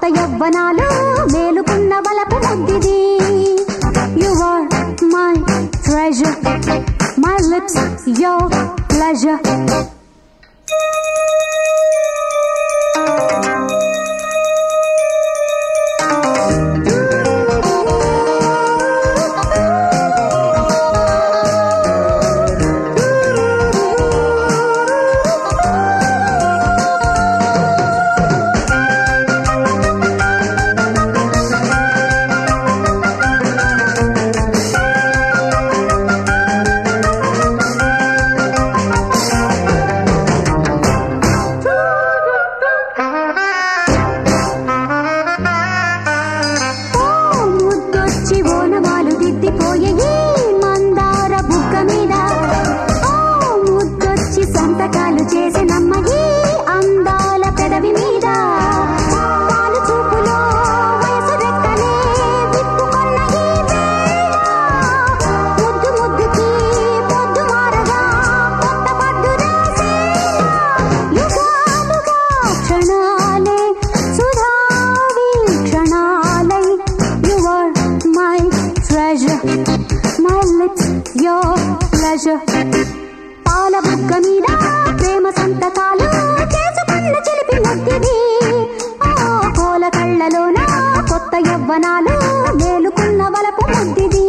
యవ్వనాలు మేలుకున్న వలపు ముద్దిది you are my treasure my lips your pleasure ఓ ముద్దొచ్చి ఓనమాలు దిద్దిపోయే ఈ మందార బుగ్గ మీద ఓ ముద్దొచ్చి సంతకాలు చేసినమ్మ ఈ అందాల పెదవి మీద పాలు చూపులో వయసు రెక్కలే విప్పుకొన్న ఈ వేళ ముద్దు ముద్దుకి పొద్దు మారగా కొత్త పద్దు రాసేలా యుగాలుగా క్షణాలే సుధావి క్షణాలై you are my treasure my lips your pleasure పాల బుగ్గ మీద ప్రేమ సంతకాలు చేసుకున్న చిలిపి ముద్దిది ఓ కోల కళ్ళలోన కొత్త యవ్వనాలు మేలుకున్న వలపు ముద్దిది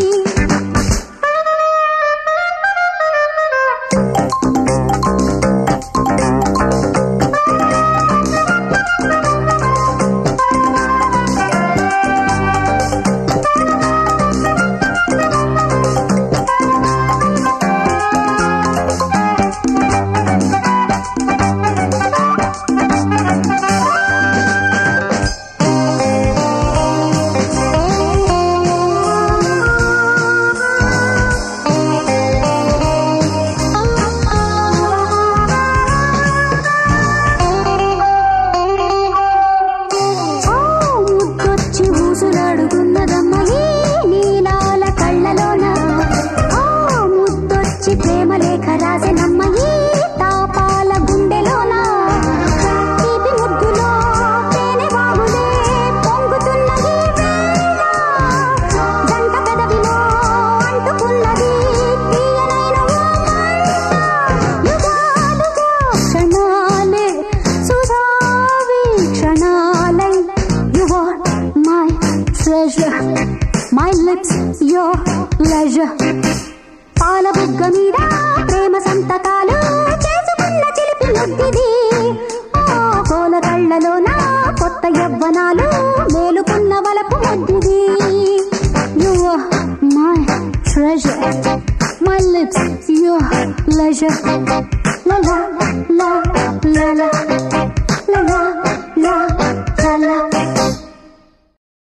ఓ ముద్దొచ్చి ఊసులాడుతున్నదమ్మ ఈ నీలాల కళ్ళలోన ఓ ముద్దొచ్చి ప్రేమ లేఖ రాసినమ్మ ఈ తాపాల గుండెలోన తీపి ముద్దులో తేనె వాగులే పొంగుతున్న ఈ వేళ జంట పెదవిలో అంటుకున్నది తీయనైన ఓ మాట యుగాలుగా క్షణాలే సుధావి క్షణాలై you are my treasure my lips your pleasure పాల బుగ్గ మీద ప్రేమ సంతకాలు చేసుకున్న చిలిపి ముద్దిది ఓ కోల కళ్ళలోన కొత్త యవ్వనాలు మేలుకున్న వలపు ముద్దిది you are my treasure my lips your pleasure లా లా లా లా లా